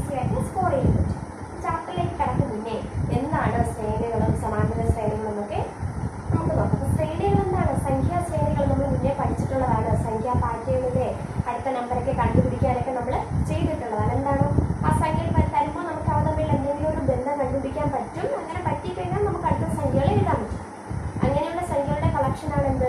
Easy ആയിട്ട് score ചെയ്യാൻ പറ്റും ചാപ്റ്ററിലേക്ക് കടക്കും മുന്നേ എന്താണ് ശ്രേണികളും സമാന്തര ശ്രേണികളും എന്നൊക്കെ നമുക്ക് നോക്കാം അപ്പോൾ ശ്രേണികൾ എന്താണ് സംഖ്യാ ശ്രേണികൾ നമ്മൾ മുന്നേ പഠിച്ചിട്ടുള്ളതാണ് സംഖ്യാ പാറ്റേണിലെ അടുത്ത നമ്പറൊക്കെ കണ്ടുപിടിക്കാനൊക്കെ നമ്മൾ ചെയ്തിട്ടുള്ളതാണ് എന്താണ് ആ സംഖ്യകൾ തരുമ്പോൾ നമുക്ക് അവ തമ്മിൽ എന്തെങ്കിലും ഒരു ബന്ധം കണ്ടുപിടിക്കാൻ പറ്റും അങ്ങനെ പറ്റിക്കഴിഞ്ഞാൽ നമുക്ക് അടുത്ത സംഖ്യകൾ എഴുതാൻ പറ്റും അങ്ങനെയുള്ള സംഖ്യകളുടെ കളക്ഷനാണ് എന്ത്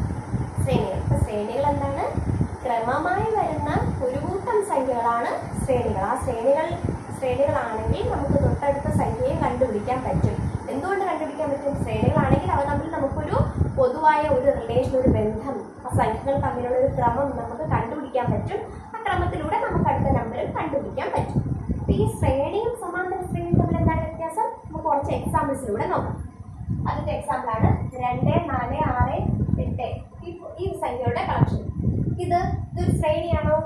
ശ്രേണികൾ അപ്പൊ ശ്രേണികൾ എന്താണ് ക്രമമായി വരുന്ന ഒരു കൂട്ടം സംഖ്യകളാണ് ശ്രേണികൾ ആ ശ്രേണികൾ ശ്രേണികളാണെങ്കിൽ നമുക്ക് തൊട്ടടുത്ത സംഖ്യയെ കണ്ടുപിടിക്കാൻ പറ്റും എന്തുകൊണ്ട് കണ്ടുപിടിക്കാൻ പറ്റും ശ്രേണികളാണെങ്കിൽ അവ തമ്മിൽ നമുക്കൊരു പൊതുവായ ഒരു റിലേഷൻ ഒരു ബന്ധം ആ സംഖ്യകൾ തമ്മിലുള്ള ഒരു ക്രമം നമുക്ക് കണ്ടുപിടിക്കാൻ പറ്റും ആ ക്രമത്തിലൂടെ നമുക്ക് അടുത്ത നമ്പറിൽ കണ്ടുപിടിക്കാൻ പറ്റും അപ്പൊ ഈ ശ്രേണിയും സമാന്തര ശ്രേണിയും തമ്മിൽ എന്താണ് വ്യത്യാസം നമുക്ക് കുറച്ച് എക്സാമ്പിൾസിലൂടെ നോക്കാം അതിന്റെ എക്സാമ്പിൾ ആണ് രണ്ട് നാല് ആറ് എട്ട് ഈ ഈ സംഖ്യയുടെ കളക്ഷൻ ഇത് ഇതൊരു ശ്രേണിയാണോ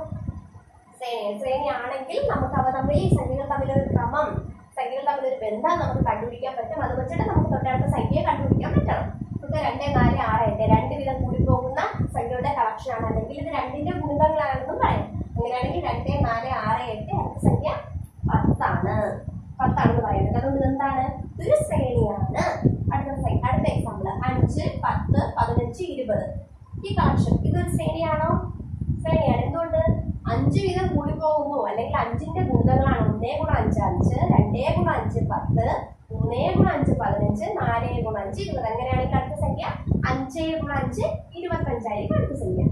ശ്രേണി ശ്രേണിയാണെങ്കിൽ നമുക്ക് അവ തമ്മിൽ ഈ സംഖ്യകൾ തമ്മിലൊരു ക്രമം സംഖ്യകൾ തമ്മിലൊരു ബന്ധം നമുക്ക് കണ്ടുപിടിക്കാൻ പറ്റും അത് വെച്ചിട്ട് നമുക്ക് തൊട്ടടുത്ത സംഖ്യയെ കണ്ടുപിടിക്കാൻ പറ്റണം നമുക്ക് രണ്ട് നാല് ആറ് എട്ട് രണ്ട് വിധം കൂടി പോകുന്ന സംഖ്യയുടെ കളക്ഷൻ ആണ് അല്ലെങ്കിൽ ഇത് രണ്ടിന്റെ ഗുണിതങ്ങളാണെന്നും പറയാം അങ്ങനെയാണെങ്കിൽ രണ്ട് നാല് ആറ് എട്ട് അടുത്ത സംഖ്യ പത്താണ് പത്താണെന്ന് പറയുന്നത് അതുകൊണ്ട് ഇതെന്താണ് ഇതൊരു ശ്രേണിയാണ് അടുത്ത സംഖ്യ അടുത്ത എക്സാമ്പിൾ അഞ്ച് പത്ത് പതിനഞ്ച് ഇരുപത് ഈ കളക്ഷൻ ഇതൊരു ശ്രേണിയാണോ ശ്രേണിയാണ് എന്തുകൊണ്ട് അഞ്ച് വീതം കൂടി പോകുന്നു അല്ലെങ്കിൽ അഞ്ചിന്റെ ഗുണിതങ്ങളാണ് ഒന്നേ ഗുണം അഞ്ച് അഞ്ച് രണ്ടേ ഗുണം അഞ്ച് പത്ത് മൂന്നേ ഗുണം അഞ്ച് പതിനഞ്ച് നാലേ ഗുണം അഞ്ച് ഇരുപത് അങ്ങനെയാണെങ്കിൽ അടുത്ത സംഖ്യ അഞ്ചേ ഗുണം അഞ്ച് ഇരുപത്തഞ്ചായിരിക്കും അടുത്ത സംഖ്യ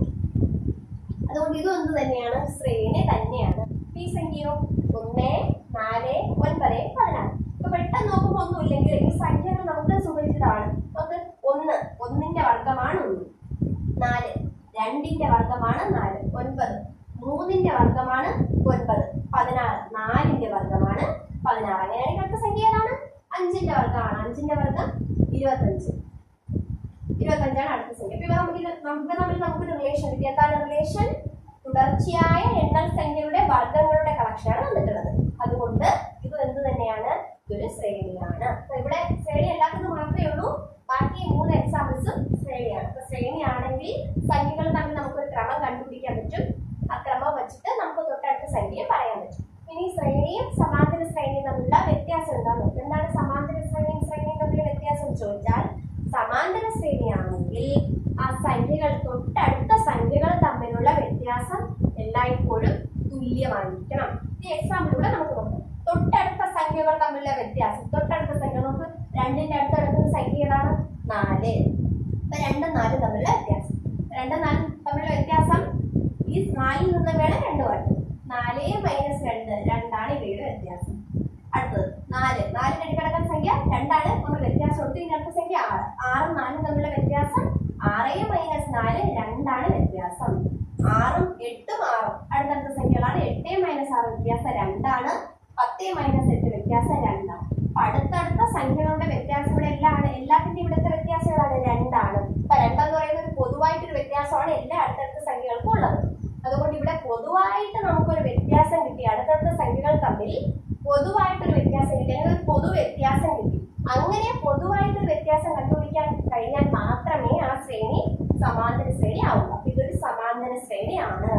അതുകൊണ്ട് ഇതും എന്ത് തന്നെയാണ് ശ്രേണി തന്നെയാണ് ഈ സംഖ്യയോ ഒന്ന് നാല് ഒൻപത് പതിനാറ് ഇപ്പൊ പെട്ടെന്ന് നോക്കുമ്പോൾ ഒന്നുമില്ലെങ്കിൽ ഈ സംഖ്യകൾ നമുക്ക് സുപരിചിതമാണ് നമുക്ക് ഒന്ന് ഒന്നിന്റെ വർഗമാണ് ഒന്ന് നാല് രണ്ടിന്റെ വർഗമാണ് നാല് ഒൻപത് മൂന്നിന്റെ വർഗമാണ് ഒൻപത് പതിനാറ് നാലിന്റെ വർഗമാണ് പതിനാറ് അങ്ങനെയാണെങ്കിൽ അടുത്ത സംഖ്യ ഏതാണ് അഞ്ചിന്റെ വർഗമാണ് അഞ്ചിന്റെ വർഗം ഇരുപത്തഞ്ച് ഇരുപത്തഞ്ചാണ് അടുത്ത സംഖ്യ അപ്പൊ ഇവ നമുക്ക് ഇത് നമുക്ക് തമ്മിൽ നമുക്കൊരു റിലേഷൻ കിട്ടി എന്താണ് റിലേഷൻ തുടർച്ചയായ എണ്ണൽ സംഖ്യയുടെ വർഗങ്ങളുടെ കളക്ഷനാണ് വന്നിട്ടുള്ളത് അതുകൊണ്ട് ഇത് എന്ത് തന്നെയാണ് ഇതൊരു ശ്രേണിയാണ് അപ്പൊ ഇവിടെ ശ്രേണി അല്ലാത്തത് മാത്രമേ ഉള്ളൂ ബാക്കി മൂന്ന് എക്സാമ്പിൾസും ശ്രേണിയാണ് അപ്പൊ ശ്രേണിയാണെങ്കിൽ സംഖ്യകൾ തമ്മിൽ നമുക്കൊരു ക്രമം കണ്ടുപിടിക്കാൻ പറ്റും ആ ക്രമം വെച്ചിട്ട് നമുക്ക് തൊട്ടടുത്ത സംഖ്യയെ പറയാൻ പറ്റും ഇനി ശ്രേണിയും സമാന്തര ശ്രേണിയും തമ്മിലുള്ള വ്യത്യാസം എന്താണെന്ന് നോക്കാം എന്താണ് സമാന്തര ശ്രേണിയും ശ്രേണിയും തമ്മിലുള്ള വ്യത്യാസം എന്ന് ചോദിച്ചാൽ സമാന്തര ശ്രേണിയാണെങ്കിൽ ആ സംഖ്യകൾ തൊട്ടടുത്ത സംഖ്യകൾ തമ്മിലുള്ള വ്യത്യാസം എല്ലായ്പ്പോഴും തുല്യമായിരിക്കണം ഈ എക്സാമ്പിളിലൂടെ നമുക്ക് നോക്കാം തൊട്ടടുത്ത സംഖ്യകൾ തമ്മിലുള്ള വ്യത്യാസം തൊട്ടടുത്ത സംഖ്യ നമുക്ക് രണ്ടിന്റെ അടുത്തടുത്ത സംഖ്യ ഏതാണ് നാല് അപ്പൊ രണ്ടും നാലും തമ്മിലുള്ള വ്യത്യാസം രണ്ടും നാലും തമ്മിലുള്ള വ്യത്യാസം ഈ നാലിൽ നിന്ന് വേണം രണ്ട് മാറ്റം നാല് മൈനസ് രണ്ട് രണ്ടാണ് ഇവയുടെ വ്യത്യാസം അടുത്തത് നാല് നാലിന് അടിക്കടക്കുന്ന സംഖ്യ രണ്ടാണ് നമ്മൾ വ്യത്യാസം കൊടുത്ത് ഇതിന്റെ അടുത്ത സംഖ്യ ആറ് ആറും നാലും തമ്മിലുള്ള വ്യത്യാസം ആറ് മൈനസ് നാല് രണ്ടാണ് വ്യത്യാസം ആറും എട്ടും ആറും അടുത്തടുത്ത സംഖ്യകളാണ് എട്ട് മൈനസ് ആറ് വ്യത്യാസം രണ്ടാണ് പത്ത് മൈനസ് എട്ട് വ്യത്യാസം രണ്ടാണ് അപ്പൊ അടുത്തടുത്ത സംഖ്യകളുടെ വ്യത്യാസം ഇവിടെ എല്ലാമാണ് എല്ലാത്തിന്റെയും ഇവിടുത്തെ വ്യത്യാസം ഏതാണ് രണ്ടാണ് അപ്പൊ രണ്ടെന്ന് പറയുന്ന ഒരു പൊതുവായിട്ടൊരു വ്യത്യാസമാണ് എല്ലാ അടുത്തടുത്ത സംഖ്യകൾക്കും ഉള്ളത് അതുകൊണ്ട് ഇവിടെ പൊതുവായിട്ട് നമുക്കൊരു വ്യത്യാസം കിട്ടി അടുത്തടുത്ത സംഖ്യകൾ തമ്മിൽ പൊതുവായിട്ടൊരു വ്യത്യാസം കിട്ടി അല്ലെങ്കിൽ ഒരു പൊതു വ്യത്യാസം കിട്ടി അങ്ങനെ പൊതുവായിട്ടൊരു വ്യത്യാസം കണ്ടുപിടിക്കാൻ കഴിഞ്ഞാൽ മാത്രമേ ആ ശ്രേണി സമാന്തര ശ്രേണി ആവുള്ളൂ അപ്പൊ ഇതൊരു സമാന്തര ശ്രേണിയാണ്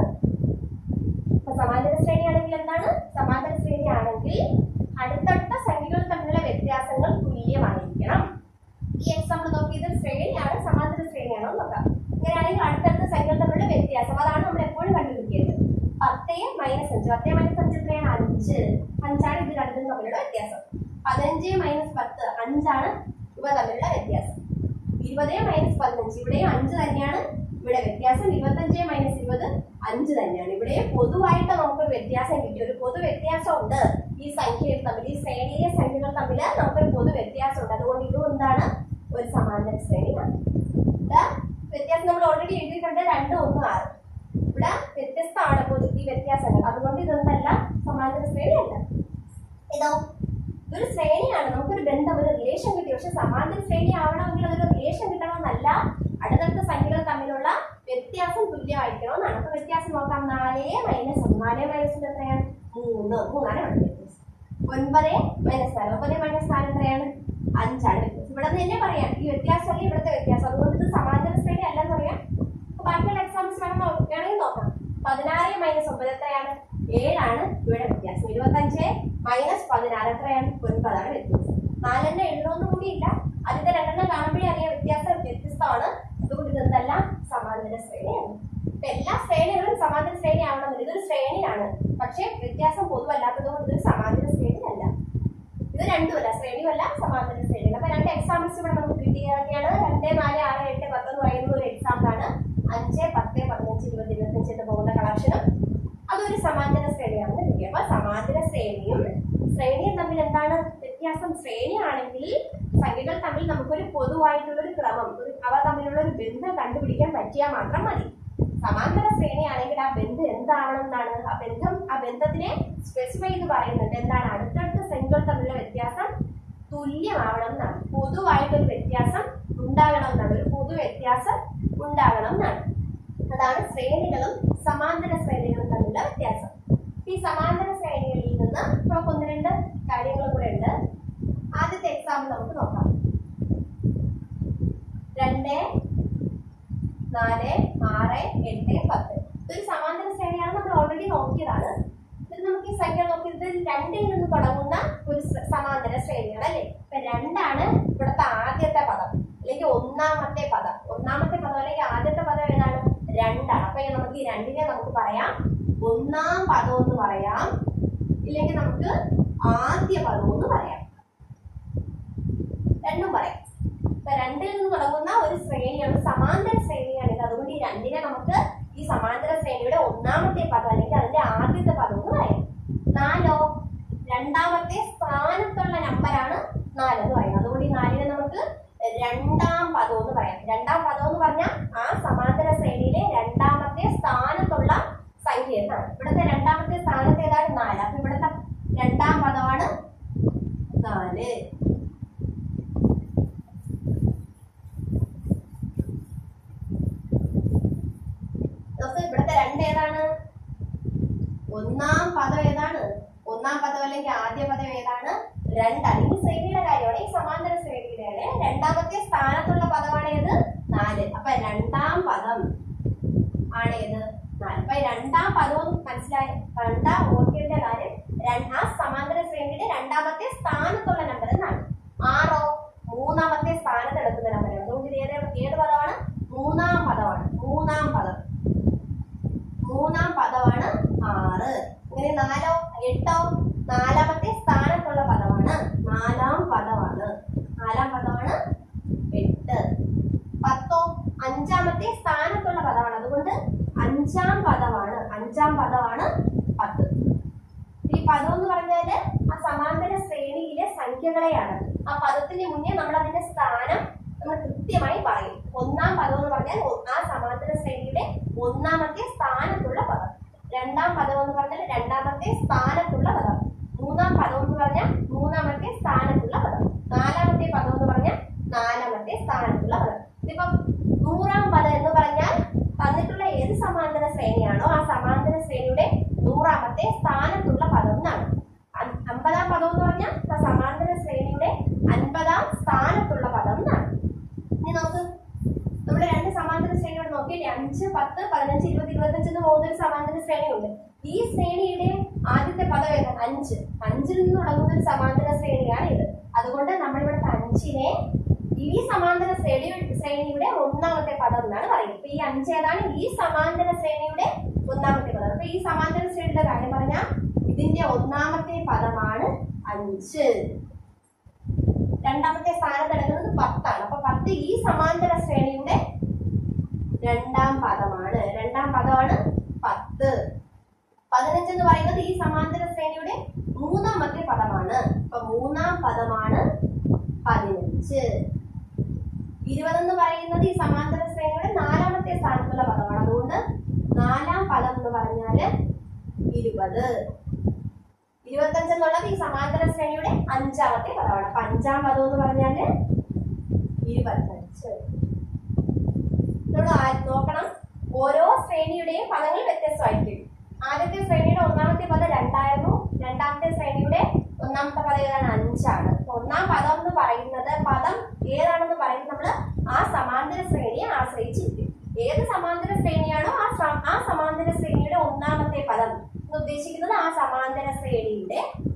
അപ്പൊ സമാന്തര ശ്രേണി ആണെങ്കിൽ എന്താണ് സമാന്തര ശ്രേണി ആണെങ്കിൽ അടുത്തടുത്ത സംഖ്യകൾ തമ്മിലുള്ള വ്യത്യാസങ്ങൾ തുല്യമായിരിക്കണം ഈ എക്സാമ്പിൾ നോക്കി ഇത് ശ്രേണിയാണ് സമാന്തര ശ്രേണിയാണോ നോക്കാം അങ്ങനെയാണെങ്കിൽ അടുത്തടുത്ത സംഖ്യകൾ തമ്മിലുള്ള വ്യത്യാസം അതാണ് നമ്മൾ എപ്പോഴും കണ്ടുപിടിക്കേണ്ടത് പത്തേ മൈനസ് അഞ്ച് പത്തേ മൈനസ് അഞ്ച് എത്രയാണ് അഞ്ച് അഞ്ചാണ് ഇത് രണ്ടും തമ്മിലുള്ള വ്യത്യാസം പതിനഞ്ച് മൈനസ് പത്ത് അഞ്ചാണ് ഇവ തമ്മിലുള്ള വ്യത്യാസം ഇരുപത് മൈനസ് പതിനഞ്ച് ഇവിടെയും അഞ്ച് തന്നെയാണ് ഇവിടെ വ്യത്യാസം ഇരുപത്തഞ്ച് മൈനസ് ഇരുപത് അഞ്ച് തന്നെയാണ് ഇവിടെ പൊതുവായിട്ട് നമുക്കൊരു വ്യത്യാസം കിട്ടി ഒരു പൊതു വ്യത്യാസം ഉണ്ട് ഈ സംഖ്യകൾ തമ്മിൽ ഈ ശ്രേണിയിലെ സംഖ്യകൾ തമ്മിൽ നമുക്കൊരു പൊതു വ്യത്യാസം ഉണ്ട് അതുകൊണ്ട് ഇതും എന്താണ് ഒരു സമാന്തര ശ്രേണിയാണ് ഇവിടെ വ്യത്യാസം നമ്മൾ ഓൾറെഡി എഴുതിയിട്ടുണ്ട് രണ്ട് ഒന്ന് ആറ് ഇവിടെ വ്യത്യസ്തമാണ് പൊതു ഈ വ്യത്യാസങ്ങൾ അതുകൊണ്ട് ഇതൊന്നല്ല സമാന്തര ശ്രേണിയല്ല ഇതോ ഇതൊരു ശ്രേണിയാണ് നമുക്കൊരു ബന്ധം ഒരു റിലേഷൻ കിട്ടി പക്ഷെ സമാന്തര ശ്രേണി ആവണമെങ്കിൽ അതൊരു റിലേഷൻ കിട്ടണമെന്നല്ല അടുത്തടുത്ത സംഖ്യകൾ തമ്മിലുള്ള വ്യത്യാസം തുല്യമായിരിക്കണമെന്നാണ് അപ്പൊ വ്യത്യാസം നോക്കാം നാല് മൈനസ് ഒന്ന് നാല് മൈനസ് എത്രയാണ് മൂന്ന് മൂന്നാണ് ഇവിടെ വ്യത്യാസം ഒൻപത് മൈനസ് നാല് ഒമ്പത് മൈനസ് നാല് എത്രയാണ് അഞ്ചാണ് വ്യത്യാസം ഇവിടെ നിന്ന് തന്നെ പറയാം ഈ വ്യത്യാസമല്ല ഇവിടുത്തെ വ്യത്യാസം അതുകൊണ്ട് ഇത് സമാന്തര ശ്രേണി അല്ലെന്ന് പറയാം അപ്പൊ ബാക്കിയുള്ള എക്സാമ്പിൾസ് വേണം നോ- വേണമെങ്കിൽ നോക്കാം പതിനാറ് മൈനസ് ഒമ്പത് എത്രയാണ് ഏഴാണ് ഇവിടെ വ്യത്യാസം ഇരുപത്തഞ്ച് മൈനസ് പതിനാറ് എത്രയാണ് ഒൻപതാണ് വ്യത്യാസം നാലെണ്ണം എഴുതണമെന്ന് കൂടിയില്ല ആദ്യത്തെ രണ്ടെണ്ണം കാണുമ്പോഴേ അറിയാം വ്യത്യാസം വ്യത്യസ്തമാണ് അതുകൊണ്ട് ഇതെന്തെല്ലാം സമാന്തര ശ്രേണിയാണ് ഇപ്പൊ എല്ലാ ശ്രേണികളും സമാന്തര ശ്രേണി ആവണമെന്നില്ല ഇതൊരു ശ്രേണിയാണ് പക്ഷെ വ്യത്യാസം പൊതുവല്ലാത്തത് കൊണ്ട് ഇതൊരു സമാന്തര ശ്രേണിയല്ല ഇത് രണ്ടുമല്ല ശ്രേണിയുമല്ല സമാന്തര ശ്രേണികൾ അപ്പൊ രണ്ട് എക്സാമ്പിൾസ് ഇവിടെ നമുക്ക് കിട്ടിയതൊക്കെയാണ് രണ്ട് നാല് ആറ് എട്ട് പത്ത് എന്ന് പറയുന്നത് ഒരു എക്സാമ്പിൾ ആണ് അഞ്ച് പത്ത് പതിനഞ്ച് ഇരുപത് ഇരുപത്തഞ്ച് എന്ന് പോകുന്ന കളക്ഷനും അതൊരു സമാന്തര ശ്രേണിയാണെന്ന് കിട്ടി അപ്പൊ സമാന്തര ശ്രേണിയും ശ്രേണിയും തമ്മിൽ എന്താണ് വ്യത്യാസം ശ്രേണിയാണെങ്കിൽ സംഖ്യകൾ തമ്മിൽ നമുക്കൊരു പൊതുവായിട്ടുള്ള ഒരു ക്രമം ഒരു അവ തമ്മിലുള്ള ഒരു ബന്ധം കണ്ടുപിടിക്കാൻ പറ്റിയാൽ മാത്രം മതി സമാന്തര ശ്രേണിയാണെങ്കിൽ ആ ബന്ധം എന്താവണം എന്നാണ് ആ ബന്ധം ആ ബന്ധത്തിനെ സ്പെസിഫൈ ചെയ്ത് പറയുന്നുണ്ട് എന്താണ് അടുത്തടുത്ത സംഖ്യകൾ തമ്മിലുള്ള വ്യത്യാസം തുല്യമാവണം എന്നാണ് പൊതുവായിട്ടൊരു വ്യത്യാസം ഉണ്ടാകണം എന്നാണ് ഒരു പൊതു വ്യത്യാസം ഉണ്ടാകണം എന്നാണ് അതാണ് ശ്രേണികളും സമാന്തര ശ്രേണികളും തമ്മിലുള്ള വ്യത്യാസം ഈ സമാന്തര ശ്രേണികളിൽ നിന്ന് നമുക്ക് ഒന്ന് രണ്ട് കാര്യങ്ങളും കൂടെ ഉണ്ട് ആദ്യത്തെ എക്സാമ്പിൾ നമുക്ക് നോക്കാം രണ്ട് നാല് ആറ് എട്ട് പത്ത് ഇതൊരു സമാന്തര ശ്രേണിയാണ് നമ്മൾ ഓൾറെഡി നോക്കിയതാണ് ഇത് നമുക്ക് ഈ സംഖ്യ നോക്കി ഇത് രണ്ടിൽ നിന്ന് തുടങ്ങുന്ന ഒരു സ- സമാന്തര ശ്രേണിയാണ് അല്ലേ ഇപ്പൊ രണ്ടാണ് ഇവിടുത്തെ ആദ്യത്തെ പദം അല്ലെങ്കിൽ ഒന്നാമത്തെ പദം ഒന്നാമത്തെ പദം അല്ലെങ്കിൽ ആദ്യത്തെ പദം ഏതാണ് രണ്ടാണ് അപ്പൊ ഇനി നമുക്ക് ഈ രണ്ടിനെ നമുക്ക് പറയാം ഒന്നാം പദം എന്ന് പറയാം ഇല്ലെങ്കിൽ നമുക്ക് ആദ്യ പദം എന്ന് പറയാം രണ്ടും പറയാം ഇപ്പൊ രണ്ടിൽ നിന്ന് തുടങ്ങുന്ന ഒരു ശ്രേണിയാണ് സമാന്തര ശ്രേണിയാണ് ഇത് അതുകൊണ്ട് ഈ രണ്ടിനെ നമുക്ക് ഈ സമാന്തര ശ്രേണിയുടെ ഒന്നാമത്തെ പദം അല്ലെങ്കിൽ അതിന്റെ ആദ്യത്തെ പദം എന്ന് പറയാം നാലോ രണ്ടാമത്തെ സ്ഥാനത്തുള്ള നമ്പറാണ് നാല് എന്ന് പറയുന്നത് അതുകൊണ്ട് ഈ നാലിനെ നമുക്ക് രണ്ടാം പദം എന്ന് പറയാം രണ്ടാം പദം എന്ന് പറഞ്ഞാൽ ആ സമാന്തര ശ്രേണിയിലെ രണ്ടാമത്തെ സ്ഥാനത്തുള്ള സംഖ്യ എന്നാണ് ഇവിടുത്തെ രണ്ടാമത്തെ സ്ഥാനത്ത് ഏതാണ് നാല് അപ്പൊ ഇവിടുത്തെ രണ്ടാം പദമാണ് നാല് നമുക്ക് ഇവിടുത്തെ രണ്ട് ഏതാണ് ഒന്നാം പദം ഏതാണ് ഒന്നാം പദം അല്ലെങ്കിൽ ആദ്യ പദം ഏതാണ് രണ്ടാണ് ഈ ശ്രേണിയുടെ കാര്യമാണ് ഈ സമാന്തര ശ്രേണിയുടെ രണ്ടാമത്തെ സ്ഥാനത്തുള്ള പദമാണ് ഏത് നാല് അപ്പൊ രണ്ടാം പദം ആണ് ഏത് നാല് അപ്പൊ ഈ രണ്ടാം പദവും മനസ്സിലായ കണ്ടാ ഓർക്കേണ്ട കാര്യം രണ്ട്- ആ സമാന്തര ശ്രേണിയുടെ രണ്ടാമത്തെ സ്ഥാനത്തുള്ള നമ്പർ എന്നാണ് ആറോ മൂന്നാമത്തെ സ്ഥാനത്ത് എടുക്കുന്ന നമ്പറാണ് അതുകൊണ്ട് ഇത് ഏത് ഏത് പദമാണ് മൂന്നാം പദമാണ് മൂന്നാം പദം മൂന്നാം പദമാണ് ആറ് ഇങ്ങനെ നാലോ എട്ടോ നാലാമത്തെ സ്ഥാനത്തുള്ള പദമാണ് നാലാം പദമാണ് നാലാം പദമാണ് എട്ട് പത്തോ അഞ്ചാമത്തെ സ്ഥാനത്തുള്ള പദമാണ് അതുകൊണ്ട് അഞ്ചാം പദമാണ് അഞ്ചാം പദമാണ് പത്ത് ഈ പദം എന്ന് പറഞ്ഞാല് ആ സമാന്തര ശ്രേണിയിലെ സംഖ്യകളെയാണ് ആ പദത്തിന് മുന്നേ നമ്മൾ അതിന്റെ സ്ഥാനം നമ്മൾ കൃത്യമായി പറയും ഒന്നാം പദം എന്ന് പറഞ്ഞാൽ ഒ- ആ സമാന്തര ശ്രേണിയുടെ ഒന്നാമത്തെ സ്ഥാനത്തുള്ള പദം രണ്ടാം പദം എന്ന് പറഞ്ഞാൽ രണ്ടാമത്തെ സ്ഥാനത്തുള്ള പദം മൂന്നാം പദം എന്ന് പറഞ്ഞാൽ മൂന്നാമത്തെ സ്ഥാനത്തുള്ള പദം നാലാമത്തെ പദം എന്ന് പറഞ്ഞാൽ നാലാമത്തെ സ്ഥാനത്തുള്ള പദം ഇതിപ്പോ നൂറാം പദം എന്ന് പറഞ്ഞാൽ തന്നിട്ടുള്ള ഏത് സമാന്തര ശ്രേണിയാണോ ആ സമാന്തര ശ്രേണിയുടെ നൂറാമത്തെ സ്ഥാനത്തുള്ള പദം എന്നാണ് അം- അമ്പതാം പദം എന്ന് പറഞ്ഞാൽ ആ സമാന്തര ശ്രേണിയുടെ അൻപതാം സ്ഥാനത്തുള്ള പദം എന്നാണ് ഇനി നോക്ക് നമ്മുടെ രണ്ട് സമാന്തര ശ്രേണികൾ നോക്കിയില്ലേ അഞ്ച് പത്ത് പതിനഞ്ച് ഇരുപത് ഇരുപത്തഞ്ച് എന്ന് പോകുന്ന ഒരു സമാന്തര ശ്രേണിയുണ്ട് ഈ ശ്രേണിയുടെ ആദ്യത്തെ പദം ഏതാണ് അഞ്ച് അഞ്ചിൽ നിന്ന് തുടങ്ങുന്ന ഒരു സമാന്തര ശ്രേണിയാണ് ഇത് അതുകൊണ്ട് നമ്മൾ ഇവിടുത്തെ അഞ്ചിനെ ഈ സമാന്തര ശ്രേണി ശ്രേണിയുടെ ഒന്നാമത്തെ പദം എന്നാണ് പറയുന്നത് ഇപ്പൊ ഈ അഞ്ച് ഏതാണ് ഈ സമാന്തര ശ്രേണിയുടെ ഒന്നാമത്തെ പദം അപ്പൊ ഈ സമാന്തര ശ്രേണിയുടെ കാര്യം പറഞ്ഞാൽ ഇതിന്റെ ഒന്നാമത്തെ പദമാണ് അഞ്ച് രണ്ടാമത്തെ സ്ഥാനത്ത് എടുക്കുന്നത് പത്താണ് അപ്പൊ പത്ത് ഈ സമാന്തര ശ്രേണിയുടെ രണ്ടാം പദമാണ് രണ്ടാം പദമാണ് പത്ത് പതിനഞ്ച് എന്ന് പറയുന്നത് ഈ സമാന്തര ശ്രേണിയുടെ മൂന്നാമത്തെ പദമാണ് അപ്പൊ മൂന്നാം പദമാണ് പതിനഞ്ച് ഇരുപതെന്ന് പറയുന്നത് ഈ സമാന്തര ശ്രേണിയുടെ നാലാമത്തെ സ്ഥാനത്തുള്ള പദമാണ് അതുകൊണ്ട് നാലാം പദം എന്ന് പറഞ്ഞാല് ഇരുപത് ഇരുപത്തഞ്ച് എന്നുള്ളത് ഈ സമാന്തര ശ്രേണിയുടെ അഞ്ചാമത്തെ പദമാണ് അപ്പൊ അഞ്ചാം പദം എന്ന് പറഞ്ഞാല് ഇരുപത്തഞ്ച് നമ്മൾ ആ- നോക്കണം ഓരോ ശ്രേണിയുടെയും പദങ്ങൾ വ്യത്യസ്തമായിരിക്കും ആദ്യത്തെ ശ്രേണിയുടെ ഒന്നാമത്തെ പദം രണ്ടായിരുന്നു രണ്ടാമത്തെ ശ്രേണിയുടെ ഒന്നാമത്തെ പദം ഏതാണ് അഞ്ചാണ് അപ്പൊ ഒന്നാം പദം എന്ന് പറയുന്നത് പദം ഏതാണെന്ന് പറയുന്നത് നമ്മൾ ആ സമാന്തര ശ്രേണിയെ ആശ്രയിച്ചിരിക്കും ഏത് സമാന്തര ശ്രേണിയാണോ ആ സ- ആ സമാന്തര ശ്രേണിയുടെ ഒന്നാമത്തെ പദം എന്ന് ഉദ്ദേശിക്കുന്നത്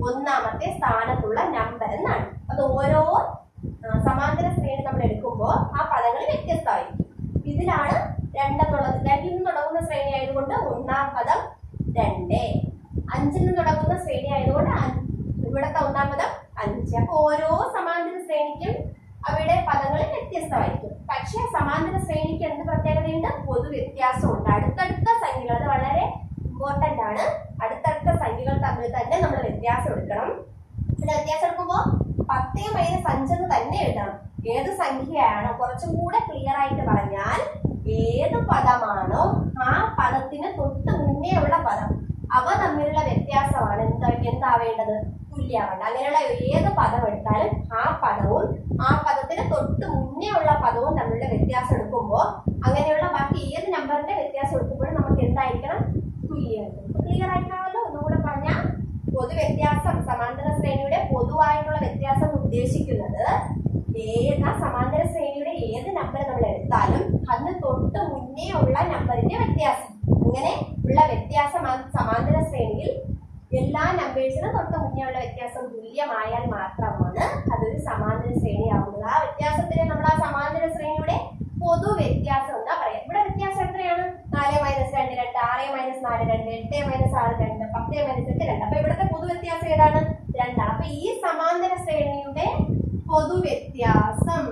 ഒന്നാമത്തെ സ്ഥാനത്തുള്ള നമ്പർ എന്നാണ് അത് ഓരോ ആ, സമാന്തര ശ്രേണി നമ്മൾ എടുക്കുമ്പോൾ ആ പദങ്ങൾ വ്യത്യസ്തമായിരിക്കും ഇതിലാണ് രണ്ടെന്നുള്ളത് രണ്ടിൽ നിന്ന് തുടങ്ങുന്ന ശ്രേണി ആയതുകൊണ്ട് ഒന്നാം പദം രണ്ട് അഞ്ചിൽ നിന്ന് തുടങ്ങുന്ന ശ്രേണി ആയതുകൊണ്ട് അഞ്ച്. ഇവിടുത്തെ ഒന്നാം പദം അഞ്ച് അപ്പൊ ഓരോ സമാന്തര ശ്രേണിക്കും അവയുടെ പദങ്ങൾ വ്യത്യസ്തമായിരിക്കും പക്ഷേ സമാന്തര ശ്രേണിക്ക് എന്ത് പ്രത്യേകതയുണ്ട് പൊതു വ്യത്യാസമുണ്ട് അടുത്തടുത്ത സംഖ്യകൾ അത് വളരെ ഇമ്പോർട്ടന്റ് ആണ് അടുത്തടുത്ത സംഖ്യകൾ തമ്മിൽ തന്നെ നമ്മൾ വ്യത്യാസം എടുക്കണം ഇത് വ്യത്യാസം എടുക്കുമ്പോൾ പത്തേ മൈനസ് അഞ്ചെന്ന് തന്നെ എഴുതണം ഏത് സംഖ്യയാണോ കുറച്ചും കൂടെ ക്ലിയർ ആയിട്ട് പറഞ്ഞാൽ ഏത് പദമാണോ ആ പദത്തിന് തൊട്ട് മുന്നേ ഉള്ള പദം അവ തമ്മിലുള്ള വ്യത്യാസമാണ് എന്താ എന്താവേണ്ടത് തുല്യാവേണ്ടത് അങ്ങനെയുള്ള ഏത് പദം എടുത്താലും ആ പദവും ആ പദത്തിന് തൊട്ട് മുന്നേ ഉള്ള പദവും തമ്മിലുള്ള വ്യത്യാസം എടുക്കുമ്പോൾ അങ്ങനെയുള്ള ബാക്കി ഏത് നമ്പറിന്റെ വ്യത്യാസം എടുക്കുമ്പോഴും നമുക്ക് എന്തായിരിക്കണം തുല്യം ക്ലിയർ ആയിട്ടാണല്ലോ ഒന്നുകൂടെ പറഞ്ഞാൽ പൊതു വ്യത്യാസം സമാന്തര ശ്രേണിയുടെ പൊതുവായിട്ടുള്ള വ്യത്യാസം ഉദ്ദേശിക്കുന്നത് ഏത് സമാന്തര ശ്രേണിയുടെ ഏത് നമ്പർ നമ്മൾ എടുത്താലും അതിന് തൊട്ട് മുന്നേ ഉള്ള നമ്പറിന്റെ വ്യത്യാസം ഇങ്ങനെ ഉള്ള വ്യത്യാസം ആ സമാന്തര ശ്രേണിയിൽ എല്ലാ നമ്പേഴ്സിനും തൊട്ട് മുന്നേ ഉള്ള വ്യത്യാസം തുല്യമായാൽ മാത്രമാണ് അതൊരു സമാന്തര ശ്രേണിയാവുന്നത് ആ വ്യത്യാസത്തിന് നമ്മൾ ആ സമാന്തര ശ്രേണിയുടെ പൊതു വ്യത്യാസം എന്നാ പറയാം ഇവിടെ വ്യത്യാസം എത്രയാണ് നാല് മൈനസ് രണ്ട് രണ്ട് ആറ് മൈനസ് നാല് രണ്ട് എട്ട് മൈനസ് ആറ് രണ്ട് പത്ത് മൈനസ് എട്ട് രണ്ട് അപ്പൊ ഇവിടുത്തെ പൊതു വ്യത്യാസം ഏതാണ് രണ്ടാണ് അപ്പൊ ഈ സമാന്തര ശ്രേണിയുടെ പൊതു വ്യത്യാസം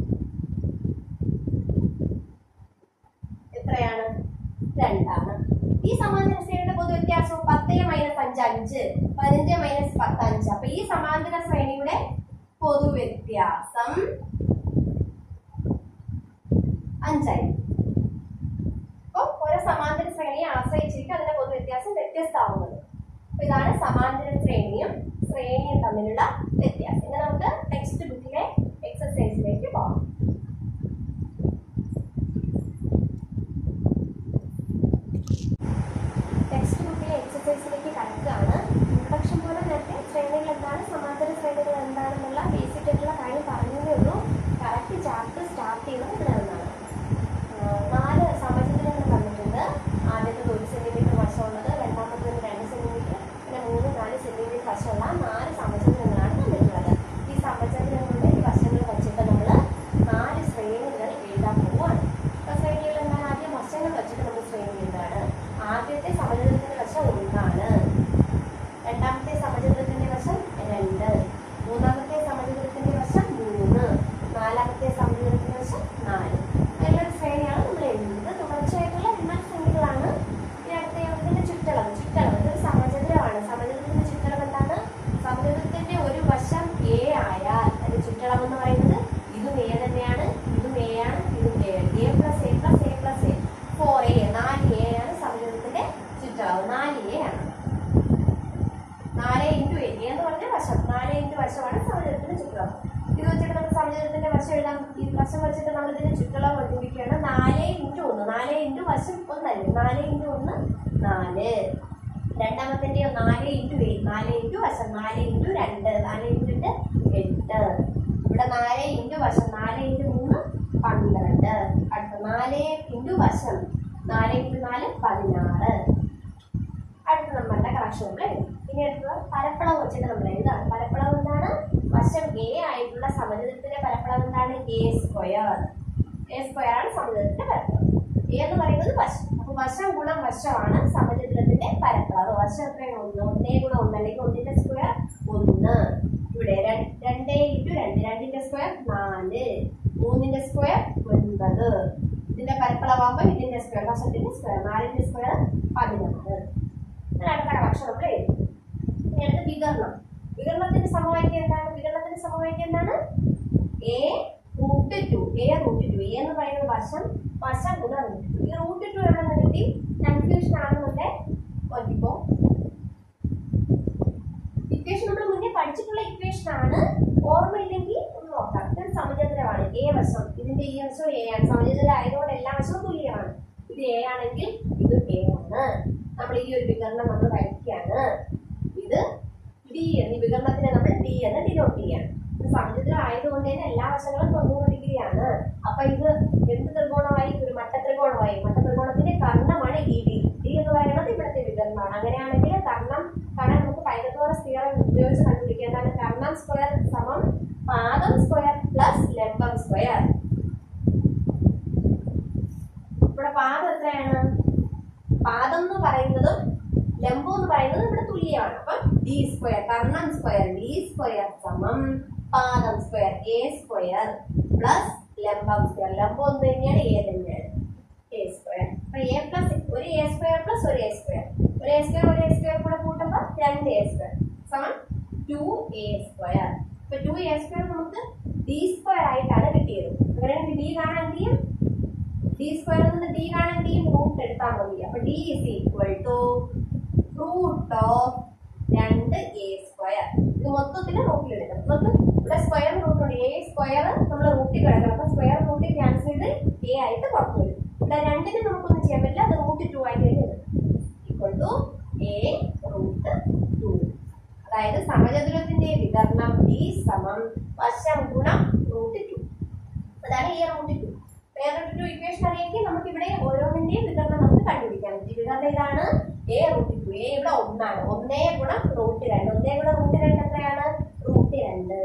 എത്രയാണ് രണ്ടാണ് ഈ സമാന്തര ശ്രേണിയുടെ പൊതു വ്യത്യാസം പത്തേ മൈനസ് അഞ്ച് അഞ്ച് പതിനഞ്ച് മൈനസ് പത്ത് അഞ്ച് അപ്പൊ ഈ സമാന്തര ശ്രേണിയുടെ പൊതു വ്യത്യാസം അഞ്ചായി അപ്പോൾ ഓരോ സമാന്തര ശ്രേണിയെ ആശ്രയിച്ചിരിക്കും അതിന്റെ പൊതു വ്യത്യാസം വ്യത്യസ്തമാവുന്നത് അപ്പൊ ഇതാണ് സമാന്തര ശ്രേണിയും ശ്രേണിയും തമ്മിലുള്ള വ്യത്യാസം ഇനി നമുക്ക് ടെക്സ്റ്റ് ബുക്കിലെ എക്സസൈസിലേക്ക് പോകാം ടെക്സ്റ്റ് ബുക്കിലെ എക്സസൈസിലേക്ക് കടക്കുകയാണ് ഇൻട്രൊഡക്ഷൻ പോലെ നേരത്തെ ശ്രേണികൾ എന്താണ് സമാന്തര ശ്രേണികൾ എന്താണെന്നുള്ള ബേസിക് ആയിട്ടുള്ള കാര്യം പറഞ്ഞതേ ഉള്ളൂ കറക്റ്റ് ചാപ്റ്റർ സ്റ്റാർട്ട് ചെയ്യുന്നത് ഇവിടെ നിന്നാണ് ആഹ് നാല് സമചതുരങ്ങൾ തന്നിട്ടുണ്ട് ആദ്യത്തേത് ഒരു സെന്റിമീറ്റർ വശമുള്ളത് രണ്ടാമത്തേത് രണ്ട് സെന്റിമീറ്റർ പിന്നെ മൂന്ന് നാല് സെന്റിമീറ്റർ വശമുള്ള നാല് സമചതുരങ്ങളാണ് തന്നിട്ടുള്ളത് ഈ സമചതുരങ്ങളുടെ ഈ വശങ്ങൾ വെച്ചിട്ട് നമ്മൾ നാല് ശ്രേണികൾ എഴുതാൻ പോവുകയാണ് അപ്പോൾ ശ്രേണികൾ എന്താണ് ആദ്യം വശങ്ങൾ വെച്ചിട്ട് നമ്മൾ ശ്രേണി എഴുതാണ് ആദ്യത്തെ സമചതുരത്തിന്റെ വശം ഒന്നാണ് രണ്ടാമത്തെ സമചതുരത്തിന്റെ വശം രണ്ട് മൂന്നാമത്തെ സമചതുരത്തിന്റെ വശം മൂന്ന് നാലാമത്തെ സമചതുരത്തിന്റെ വശം നാല് അതിലൊരു ശ്രേണിയാണ് നമ്മൾ എഴുതുന്നത് തുടർച്ചയായിട്ടുള്ള എണ്ണൽ സംഖ്യകളാണ് ഈ അടുത്ത ഇതിന്റെ ചുറ്റളവ് ചുറ്റളവ് ഇതൊരു സമചതുരമാണ് സമചതുരത്തിന്റെ ചുറ്റളവ് എന്താണ് സമചതുരത്തിന്റെ ഒരു വശം എ ആയാൽ അതിന്റെ ചുറ്റളവ് എന്ന് പറയുന്നത് ഇതും എ തന്നെയാണ് ഇതും എ ആണ് ഇതും A A plus A plus A plus A four A നാല് എ ആണ് സമചതുരത്തിന്റെ ചുറ്റളവ് നാല് എ ആണ് നാല് ഇൻറ്റു എ എന്ന് പറഞ്ഞ വശം നാല് ഇൻറ്റു വശമാണ് സമചതുരത്തിന്റെ ചുറ്റളവ് ഇത് വെച്ചിട്ട് നമ്മൾ സമചതുരത്തിന്റെ വശം എഴുതാം ഈ വശം വെച്ചിട്ട് നമ്മൾ ഇതിന്റെ ചുറ്റളവ് കണ്ടുപിടിക്കുകയാണ് നാല് ഇൻറ്റു ഒന്ന് നാല് ഇൻറ്റു വശം ഒന്നല്ലേ നാല് ഇൻറ്റു ഒന്ന് നാല് രണ്ടാമത്തിന്റെ നാല് ഇൻറ്റു എ നാല് ഇൻറ്റു വശം നാല് ഇൻറ്റു രണ്ട് നാല് ഇൻറ്റു രണ്ട് എട്ട് ഇവിടെ നാല് ഇൻറ്റു വശം നാല് ഇൻറ്റു മൂന്ന് പന്ത്രണ്ട് അടുത്ത നാല് ഇൻറ്റു വശം നാല് ഇൻറ്റു നാല് പതിനാറ് അടുത്ത നമ്മളുടെ കണക്ഷൻ നമ്മൾ എഴുതും ഇനി അടുത്തത് പരപ്പളവ് വെച്ചിട്ട് നമ്മൾ എഴുതാണ് പരപ്പളവ് എന്താണ് വശം എ ആയിട്ടുള്ള സമചതുരത്തിന്റെ പരപ്പളവ് എന്താണ് എ സ്ക്വയർ എ സ്ക്വയർ ആണ് സമചതുരത്തിന്റെ പരപ്പളവ് എ എന്ന് പറയുന്നത് വശം അപ്പൊ വശം ഗുണം വശമാണ് സമചതുരത്തിന്റെ പരപ്പളവ് വശം എത്രയാണ് ഒന്ന് ഒന്നേ ഗുണം ഒന്ന് അല്ലെങ്കിൽ ഒന്നിന്റെ സ്ക്വയർ ഒന്ന് ഇവിടെ ര- രണ്ടേ ഇൻറ്റു രണ്ട് രണ്ടിന്റെ സ്ക്വയർ നാല് മൂന്നിന്റെ സ്ക്വയർ ഒൻപത് ഇതിന്റെ പരപ്പളവാകുമ്പോൾ ഇതിന്റെ സ്ക്വയർ വശത്തിന്റെ സ്ക്വയർ നാലിന്റെ സ്ക്വയർ പതിനാറ് ഇതാണ് അടുത്ത കണക്ഷൻ നമ്മൾ എഴുതും ഇനി അടുത്ത വികരണം വികരണത്തിന്റെ സമവാക്യം എന്താണ് വികരണത്തിന്റെ സമവാക്യം എന്താണ് A root two A root two A എന്ന് പറയുന്നത് വശം വശം ഗുണം റൂട്ട് ടു ഈ റൂട്ട് ടു എവിടെ നിന്ന് കിട്ടി കൺഫ്യൂഷൻ ആണെന്നുണ്ടെ നോക്കിപ്പോ ഇക്വേഷൻ നമ്മൾ മുന്നേ പഠിച്ചിട്ടുള്ള ഇക്വേഷൻ ആണ് ഓർമ്മയില്ലെങ്കിൽ ഒന്ന് നോക്കാം ഇതൊരു സമചതുരമാണ് എ വശം ഇതിന്റെ ഈ വശം എ ആണ് സമചതുരം ആയതുകൊണ്ട് എല്ലാ വശവും തുല്യമാണ് ഇത് എ ആണെങ്കിൽ ഇത് എ ആണ് നമ്മൾ ഈ ഒരു വികരണം നമ്മൾ വരയ്ക്കുകയാണ് ഇത് ഡി എന്ന് ഈ വികരണത്തിനെ നമ്മൾ ഡി എന്ന് ഡിനോട്ട് ചെയ്യാണ് ഇത് സമചതുരം ആയതുകൊണ്ട് തന്നെ എല്ലാ വശങ്ങളും തൊണ്ണൂറ് ഡിഗ്രി ആണ് അപ്പൊ ഇത് എന്ത് ത്രികോണമായി ഒരു മട്ട ത്രികോണമായി മട്ട ത്രികോണത്തിന്റെ കർണമാണ് ഈ ഡി ഡി എന്ന് പറയുന്നത് ഇവിടുത്തെ വികരണമാണ് അങ്ങനെയാണെങ്കിൽ കർണം കാണാൻ നമുക്ക് പൈതത്തോറസ് തിയറം ഉപയോഗിച്ച് സ്ക്വയർ സമം പാദം സ്ക്വയർ പ്ലസ് ലംബം സ്ക്വയർ ഇവിടെ പാദം എത്രയാണ് പാദം എന്ന് പറയുന്നതും ലംബം എന്ന് പറയുന്നതും ഇവിടെ തുല്യമാണ് അപ്പം ഡി സ്ക്വയർ കർണം സ്ക്വയർ ഡി സ്ക്വയർ സമം പാദം സ്ക്വയർ എ സ്ക്വയർ പ്ലസ് ലംബം സ്ക്വയർ ലംബം എന്ത് തന്നെയാണ് എ തന്നെയാണ് എ സ്ക്വയർ അപ്പൊ എ പ്ലസ് ഒരു എ സ്ക്വയർ പ്ലസ് ഒരു എ സ്ക്വയർ ഒരു എ സ്ക്വയർ ഒരു എ സ്ക്വയർ കൂടെ കൂട്ടുമ്പോൾ രണ്ട് എ സ്ക്വയർ സമം ടു എ സ്ക്വയർ ഇപ്പൊ ടു എ സ്ക്വയർ നമുക്ക് ഡി സ്ക്വയർ ആയിട്ടാണ് കിട്ടിയത് അങ്ങനെയാണെങ്കിൽ ഡി കാണാൻ എന്ത് ചെയ്യും ഡി സ്ക്വയറിൽ നിന്ന് ഡി കാണാൻ എന്ത് ചെയ്യും റൂട്ട് എടുത്താൽ മതി അപ്പൊ D is equal to root of രണ്ട് എ സ്ക്വയർ ഇത് മൊത്തത്തിൽ റൂട്ടിൽ എടുക്കണം നമുക്ക് ഇവിടെ സ്ക്വയർ റൂട്ട് ഉണ്ട് എ സ്ക്വയർ നമ്മൾ റൂട്ടിൽ കിടക്കണം അപ്പൊ സ്ക്വയർ റൂട്ടിൽ ക്യാൻസൽ ചെയ്ത് എ ആയിട്ട് പുറത്തു വരും ഇവിടെ രണ്ടിന് നമുക്കൊന്നും ചെയ്യാൻ പറ്റില്ല അത് റൂട്ട് ടു ആയിട്ട് വരും equal to A root two അതായത് സമചതുരത്തിന്റെ വിതരണം ഡി സമം വശം ഗുണം റൂട്ട് ടു അതാണ് A root two A root two equation അറിയെങ്കിൽ നമുക്ക് ഇവിടെ ഓരോന്നിന്റെയും വിതരണം നമുക്ക് കണ്ടുപിടിക്കാൻ പറ്റും വിതരണം ഇതാണ് എ റൂട്ട് ടു എ ഇവിടെ ഒന്നാണ് ഒന്നേ ഗുണം റൂട്ട് രണ്ട് ഒന്നേ ഗുണം റൂട്ട് രണ്ട് എത്രയാണ് റൂട്ട് രണ്ട്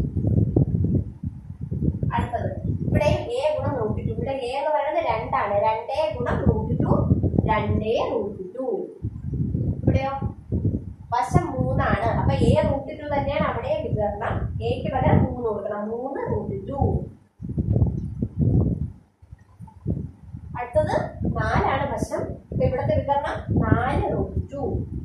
അടുത്തത് ഇവിടെ എ ഗുണം റൂട്ട് ടു ഇവിടെ എ എന്ന് പറയുന്നത് രണ്ടാണ് രണ്ടേ ഗുണം റൂട്ട് ടു രണ്ടേ റൂട്ട് ടു ഇവിടെയോ വശം മൂന്നാണ് അപ്പൊ എ റൂട്ട് ടു തന്നെയാണ് അവിടെ വിതരണം എക്ക് പകരം മൂന്ന് കൊടുക്കണം മൂന്ന് റൂട്ട് ടു അടുത്തത് നാലാണ് വശം അപ്പൊ ഇവിടുത്തെ വിതരണം നാല് റൂട്ട് ടു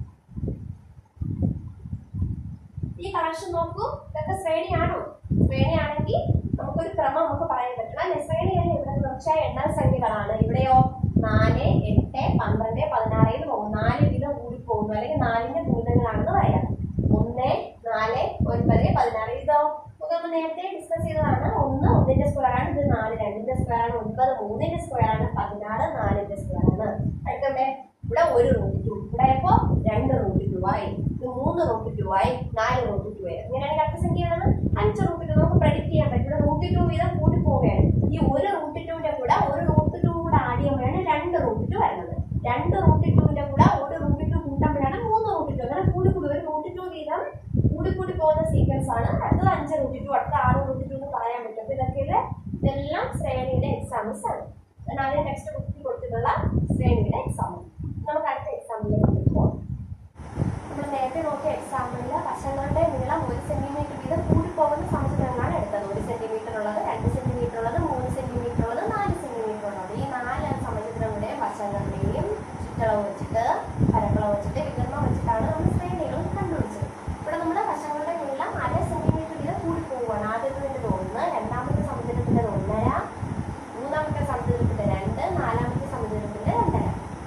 ഈ കണക്ഷൻ നോക്കൂ ഇതൊക്കെ ശ്രേണിയാണോ ശ്രേണിയാണെങ്കിൽ നമുക്കൊരു ക്രമം നമുക്ക് പറയാൻ പറ്റണം അല്ലെ ശ്രേണിയല്ലേ ഇവിടെ തീർച്ചയായും എണ്ണൽ സംഖ്യകളാണ് ഇവിടെയോ നാല് എട്ട് പന്ത്രണ്ട് പതിനാറിൽ പോകും നാല് വീതം കൂടി പോകുന്നു അല്ലെങ്കിൽ നാലിന്റെ ഗുണിതങ്ങളാണെന്ന് പറയാം ഒന്ന് നാല് ഒൻപത് പതിനാറ് ഇതോ നമുക്ക് നമ്മൾ നേരത്തെ ഡിസ്കസ് ചെയ്തതാണ് ഒന്ന് ഒന്നിന്റെ സ്ക്വയർ ആണ് ഇത് നാല് രണ്ടിന്റെ സ്ക്വയർ ആണ് ഒൻപത് മൂന്നിന്റെ സ്ക്വയർ ആണ് പതിനാറ് നാലിന്റെ സ്ക്വയർ ആണ് അടുത്തവിടെ ഇവിടെ ഒരു റൂട്ട് ടു ഇവിടെ ഇപ്പോ രണ്ട് റൂട്ട് ടു ആയി ഇത് മൂന്ന് റൂട്ട് ടു ആയി നാല് റൂട്ട് ടു ആയി ഇങ്ങനെയാണെങ്കിൽ അടുത്ത സംഖ്യയാണ് അഞ്ച് റൂട്ട് ടു നമുക്ക് പ്രഡിക്ട് ചെയ്യാൻ പറ്റും ഇവിടെ റൂട്ട് ടു വീതം കൂടി പോവുകയാണ് ഈ ഒരു റൂട്ട് ടുവിന്റെ കൂടെ ഒരു റൂട്ട് ടു കൂടെ ആഡ് ചെയ്യുമ്പോഴാണ് രണ്ട് റൂട്ട് ടു വരുന്നത് രണ്ട് റൂട്ട് ടുവിന്റെ കൂടെ ഒരു റൂട്ട് ടു കൂട്ടുമ്പോഴാണ് മൂന്ന് റൂട്ട് ടു അങ്ങനെ കൂടി കൂടി ഒരു റൂട്ട് ടു വീതം കൂടി കൂടി പോകുന്ന സീക്വൻസ് ആണ് അടുത്തത് അഞ്ച് റൂട്ട് ടു അടുത്ത ആറ് റൂട്ട് ടു എന്ന് പറയാൻ പറ്റും അപ്പൊ ഇതൊക്കെ ഇതെല്ലാം ശ്രേണിയുടെ എക്സാമ്പിൾസ് ആണ് ഞാൻ ആദ്യം ടെക്സ്റ്റ് ബുക്കിൽ കൊടുത്തിട്ടുള്ള ശ്രേണിയുടെ എക്സാമ്പിൾ നമുക്ക് അടുത്ത എക്സാമ്പിളിലേക്ക് പോകാം നമ്മൾ നേരത്തെ നോക്കിയ എക്സാമ്പിളിൽ വശങ്ങളുടെ നീളം ഒരു സെന്റിമീറ്റർ വീതം കൂടിപ്പോകുന്ന സമചതുരങ്ങളാണ് എടുത്തത് ഒരു സെന്റിമീറ്റർ ഉള്ളത് രണ്ട് സെന്റിമീറ്റർ ഉള്ളത് മൂന്ന് സെന്റിമീറ്റർ ഉള്ളത് നാല് സെന്റിമീറ്റർ ഉള്ളത് ഈ നാല് സമചതുരങ്ങളുടെയും വശങ്ങളുടെയും ചുറ്റളവ് വെച്ചിട്ട് പരപ്പളവ് വെച്ചിട്ട് വിതരണം വെച്ചിട്ടാണ് നമ്മൾ ശ്രേണികൾ കണ്ടുപിടിച്ചത് ഇവിടെ നമ്മുടെ വശങ്ങളുടെ നീളം അര സെന്റിമീറ്റർ വീതം കൂടിപ്പോവുകയാണ് ആദ്യത്തെ ഒന്ന് രണ്ടാമത്തെ സമുദ്രത്തിന്റെ ഒന്നര മൂന്നാമത്തെ സമുദ്രത്തിന്റെ രണ്ട് നാലാമത്തെ സമുദ്രത്തിന്റെ രണ്ടര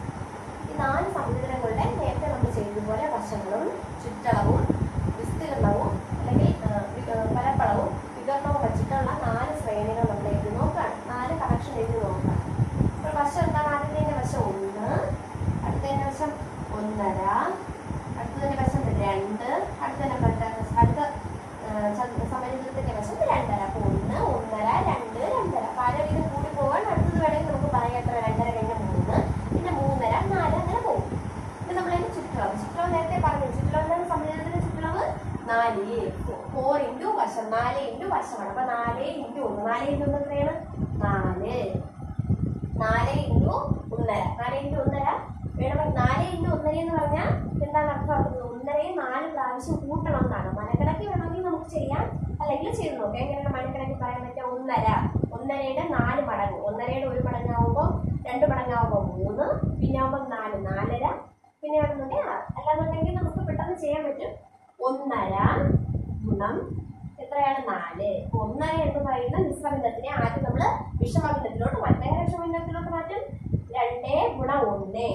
ഈ നാല് സമുദ്രങ്ങളുടെ നേരത്തെ നമ്മൾ ചെയ്തതുപോലെ വശങ്ങളും ചുറ്റളവും വിസ്തീർണവും അല്ലെങ്കിൽ ആ, വി- ആ, പരപ്പളവും വിതരണവും വെച്ചിട്ടുള്ള നാല് ശ്രേണികൾ നമ്മൾ എഴുതി നോക്കുകയാണ് നാല് കണക്ഷൻ എഴുതി നോക്കുകയാണ് അപ്പോൾ വശം എന്താണ് ആദ്യത്തെ വശം ഒന്ന് അടുത്തതിന്റെ വശം ഒന്നര അടുത്തതിന്റെ വശം രണ്ട് അടുത്തതിന്റെ വശം- അടുത്ത സമചതുരത്തിന്റെ വശം രണ്ടര അപ്പോൾ ഒന്ന് ഒന്നര രണ്ട് രണ്ടര പല വീതം കൂടി പോകാൻ അടുത്തത് വേണമെങ്കിൽ നമുക്ക് പറയാം എത്ര രണ്ടര കഴിഞ്ഞ മൂന്ന് പിന്നെ മൂന്നര നാല് അങ്ങനെ പോകും ഇത് നമ്മളതിന്റെ ചുറ്റളവ് ചുറ്റളവ് നേരത്തെ പറഞ്ഞു ചുറ്റളവിന്റെ സമചതുരത്തിന്റെ ചുറ്റളവ് നാല് ഫോർ ഇൻറ്റു വശം നാല് ഇൻറ്റു വശമാണ് അപ്പൊ നാല് ഇൻറ്റു ഒന്ന് നാല് ഇൻറ്റു ഒന്ന് എത്രയാണ് നാല് നാല് ഇൻറ്റു ഒന്നര നാല് ഇൻറ്റു ഒന്നര വേണമെങ്കിൽ നാല് ഇൻറ്റു ഒന്നര എന്ന് പറഞ്ഞാൽ എന്താണ് അർത്ഥമാക്കുന്നത് ഒന്നരയും നാല് പ്രാവശ്യം കൂട്ടണം എന്നാണ് മനക്കണക്ക് വേണമെങ്കിൽ നമുക്ക് ചെയ്യാം അല്ലെങ്കിൽ ചെയ്ത് നോക്കാം എങ്ങനെയാണ് മനക്കണക്ക് പറയാൻ പറ്റുക ഒന്നര ഒന്നരയുടെ നാല് മടങ്ങ് ഒന്നരയുടെ ഒരു മടങ്ങാവുമ്പോൾ രണ്ട് മടങ്ങാവുമ്പോൾ മൂന്ന് പിന്നെ ആവുമ്പോൾ നാല് നാലര പിന്നെ ആണെന്നുണ്ടെങ്കിൽ ആറ് അല്ലാന്നുണ്ടെങ്കിൽ നമുക്ക് പെട്ടെന്ന് ചെയ്യാൻ പറ്റും ഒന്നര ഗുണം എത്രയാണ് നാല് അപ്പൊ ഒന്നര എന്ന് പറയുന്ന മിശ്രബന്ധത്തിനെ ആദ്യം നമ്മൾ വിഷമബന്ധത്തിലോട്ട് മാറ്റും എങ്ങനെ വിഷമബന്ധത്തിലോട്ട് മാറ്റും രണ്ടേ ഗുണം ഒന്ന്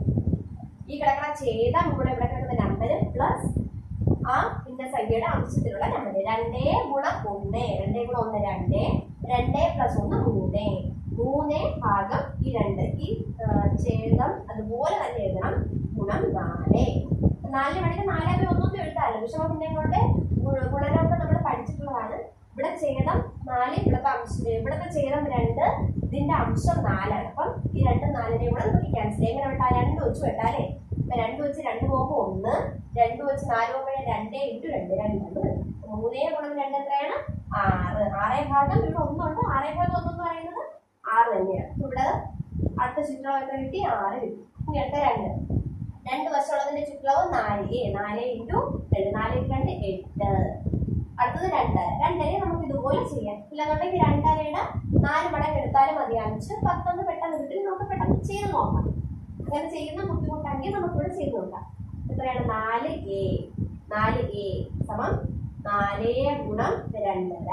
ഈ കിടക്കുന്ന ഛേദം കൂടെ ഇവിടെ കിടക്കുന്ന നമ്പർ പ്ലസ് ആ ഭിന്നസംഖ്യയുടെ അംശത്തിലുള്ള നമ്പർ രണ്ടേ ഗുണം ഒന്ന് രണ്ടേ ഗുണം ഒന്ന് രണ്ട് രണ്ടേ പ്ലസ് ഒന്ന് മൂന്ന് മൂന്ന് ഭാഗം ഈ രണ്ട് ഈ ആ, ഛേദം അതുപോലെ തന്നെ എഴുതണം ഗുണം നാല് നാലിന് വേണമെങ്കിൽ നാലാമത് ഒന്നൊന്നും എഴുതാമല്ലോ വിഷമഭിന്നങ്ങളുടെ ഗു- ഗുണനമൊക്കെ നമ്മൾ പഠിച്ചിട്ടുള്ളതാണ് ഇവിടെ ഛേദം നാല് ഇവിടുത്തെ അംശം ഇവിടുത്തെ ഛേദം രണ്ട് ഇതിന്റെ അംശം നാലാണ് അപ്പം ഈ രണ്ട് നാലിനെയും കൂടെ നമുക്ക് ക്യാൻസൽ ചെയ്യാം എങ്ങനെ വെട്ടാ രണ്ട് വെച്ച് വെട്ടാലേ ഇപ്പൊ രണ്ട് വെച്ച് രണ്ട് പോകുമ്പോൾ ഒന്ന് രണ്ട് വെച്ച് നാല് പോകുമ്പോൾ രണ്ട് ഇൻറ്റു രണ്ട് രണ്ടാണ് മൂന്നേ ഗുണം രണ്ട് എത്രയാണ് ആറ് ആറേ ഭാഗം ഇവിടെ ഒന്നുണ്ട് ആറേ ഭാഗം ഒന്നെന്ന് പറയുന്നത് ആറ് തന്നെയാണ് ഇവിടെ അടുത്ത ചുറ്റളവ് എത്ര കിട്ടി ആറ് കിട്ടി ഇനി അടുത്ത രണ്ട് രണ്ട് വശമുള്ളതിന്റെ ചുറ്റളവ് നാല് നാല് ഇൻറ്റു രണ്ട് നാല് ഇൻറ്റു രണ്ട് എട്ട് അടുത്തത് രണ്ടര രണ്ടരയെ നമുക്ക് ഇതുപോലെ ചെയ്യാം ഇല്ലാന്നുണ്ടെങ്കിൽ രണ്ടരയുടെ നാല് മടങ്ങ് എടുത്താലും മതി അഞ്ച് പത്തൊന്ന് പെട്ടെന്ന് കിട്ടി നമുക്ക് പെട്ടെന്ന് ചെയ്ത് നോക്കാം അങ്ങനെ ചെയ്യുന്ന ബുദ്ധിമുട്ടാണെങ്കിൽ നമുക്ക് ഇവിടെ ചെയ്ത് നോക്കാം എത്രയാണ് നാല് എ നാല് എ സമം നാല് ഗുണം രണ്ടര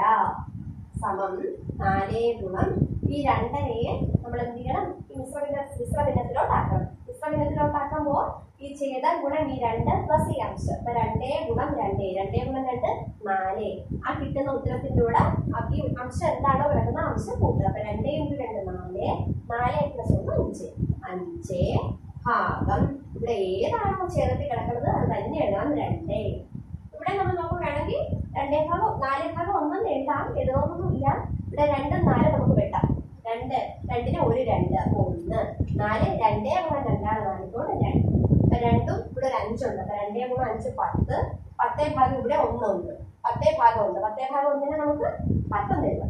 സമം നാല് ഗുണം ഈ രണ്ടരയെ നമ്മൾ എന്ത് ചെയ്യണം ഈ മിശ്രമിന മിശ്രമിനത്തിലോട്ടാക്കണം മിശ്രമിനത്തിലോട്ടാക്കുമ്പോൾ ഈ ചെയ്ത ഗുണം ഈ രണ്ട് പ്ലസ് ഈ അംശം അപ്പൊ രണ്ടേ ഗുണം രണ്ടേ രണ്ടേ ഗുണം രണ്ട് നാല് ആ കിട്ടുന്ന ഉത്തരത്തിന്റെ കൂടെ ആ ഈ അംശം എന്താണോ കിടക്കുന്ന ആ അംശം കൂട്ടുക അപ്പൊ രണ്ടേ ഇൻറ്റു രണ്ട് നാല് നാല് പ്ലസ് ഒന്ന് അഞ്ച് അഞ്ച് ഭാഗം ഇവിടെ ഏതാണോ ചേർത്ത് കിടക്കുന്നത് അത് തന്നെ എഴുതാം രണ്ടേ ഇവിടെ നമ്മൾ നോക്കുകയാണെങ്കിൽ രണ്ടേ ഭാഗം നാലേ ഭാഗം ഒന്നെന്ന് എഴുതാം എഴുതുന്നൊന്നുമില്ല ഇവിടെ രണ്ടും നാല് നമുക്ക് വെട്ടാം രണ്ട് രണ്ടിന് ഒരു രണ്ട് അപ്പൊ ഒന്ന് നാല് രണ്ടേ ഗുണം രണ്ടാണ് നാലിക്കോട് രണ്ട് അപ്പൊ രണ്ടും ഇവിടെ ഒരു അഞ്ചുണ്ട് അപ്പൊ രണ്ടേ ഗുണം അഞ്ച് പത്ത് പത്തേ ഭാഗം ഇവിടെ ഒന്നുണ്ട് പത്തേ ഭാഗം ഉണ്ട് പത്തേ ഭാഗം ഒന്നിനെ നമുക്ക് പത്തൊന്ന് എഴുതാം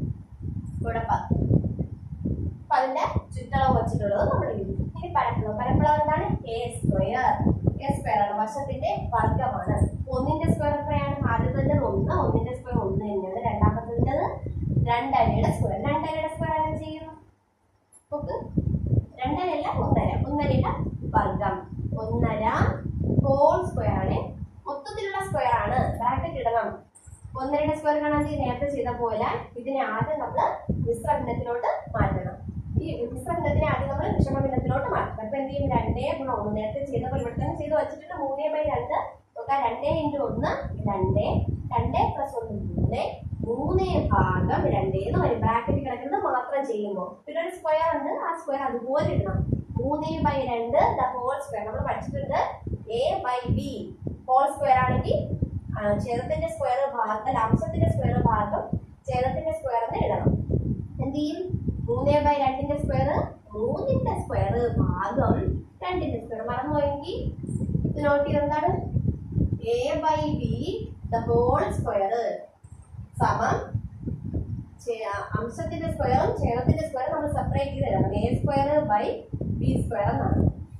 ഇവിടെ പത്ത് അപ്പൊ അതിന്റെ ചുറ്റളവ് വെച്ചിട്ടുള്ളത് നമ്മൾ എഴുതി ഇനി പരപ്പളവ് പരപ്പളവ് എന്താണ് എ സ്ക്വയർ എ സ്ക്വയർ ആണ് വശത്തിന്റെ വർഗമാണ് ഒന്നിന്റെ സ്ക്വയർ എത്രയാണ് ആദ്യത്തെ ഒന്ന് ഒന്നിന്റെ സ്ക്വയർ ഒന്ന് തന്നെയാണ് രണ്ടാമത്തേത് രണ്ടരയുടെ സ്ക്വയർ രണ്ടരയുടെ സ്ക്വയർ എങ്ങനെ ചെയ്യുന്നു നോക്ക് രണ്ടരയല്ല ഒന്നര ഒന്നരയുടെ വർഗം ഒന്നര ഹോൾ സ്ക്വയർ ആണ് മൊത്തത്തിലുള്ള സ്ക്വയർ ആണ് ബ്രാക്കറ്റ് ഇടണം ഒന്നരയുടെ സ്ക്വയർ കാണാൻ നേരത്തെ ചെയ്ത പോലെ ഇതിനെ ആദ്യം നമ്മൾ മിശ്രഭിന്നത്തിലോട്ട് മാറ്റണം ഈ മിശ്രഭിന്നത്തിനെ ആദ്യം നമ്മൾ വിഷമഭിന്നത്തിലോട്ട് മാറ്റണം അപ്പൊ എന്ത് ചെയ്യും രണ്ടേ ഗുണം ഒന്ന് നേരത്തെ ചെയ്ത പോലെ ഇവിടെ തന്നെ ചെയ്ത് വെച്ചിട്ട് മൂന്നേ ബൈ രണ്ട് നോക്കാം രണ്ടേ ഇൻറ്റു ഒന്ന് രണ്ടേ രണ്ടേ പ്ലസ് ഒന്ന് മൂന്ന് മൂന്നേ ഭാഗം രണ്ടേ എന്ന് വരും ബ്രാക്കറ്റ് കിടക്കുന്നത് മാത്രം ചെയ്യുമ്പോൾ പിന്നെ ഒരു സ്ക്വയർ ഉണ്ട് ആ സ്ക്വയർ അതുപോലെ ഇടണം മൂന്നേ ബൈ രണ്ട് ദ ഹോൾ സ്ക്വയർ നമ്മൾ പഠിച്ചിട്ടുണ്ട് A by B whole square ആണെങ്കിൽ ആ, ഛേദത്തിന്റെ സ്ക്വയർ ഭാഗം അംശത്തിന്റെ സ്ക്വയർ ഭാഗം ഛേദത്തിന്റെ സ്ക്വയർ എന്ന് എഴുതണം എന്ത് ചെയ്യും മൂന്നേ ബൈ രണ്ടിന്റെ സ്ക്വയർ മൂന്നിന്റെ സ്ക്വയർ ഭാഗം രണ്ടിന്റെ സ്ക്വയർ മറന്നുപോയെങ്കിൽ ഇത് നോട്ട് ചെയ്ത് എന്താണ് A by B the whole square സമം ചേ- അംശത്തിന്റെ സ്ക്വയറും ഛേദത്തിന്റെ സ്ക്വയറും നമ്മൾ സെപ്പറേറ്റ് ചെയ്ത് എഴുതണം A square by B square എന്നാണ്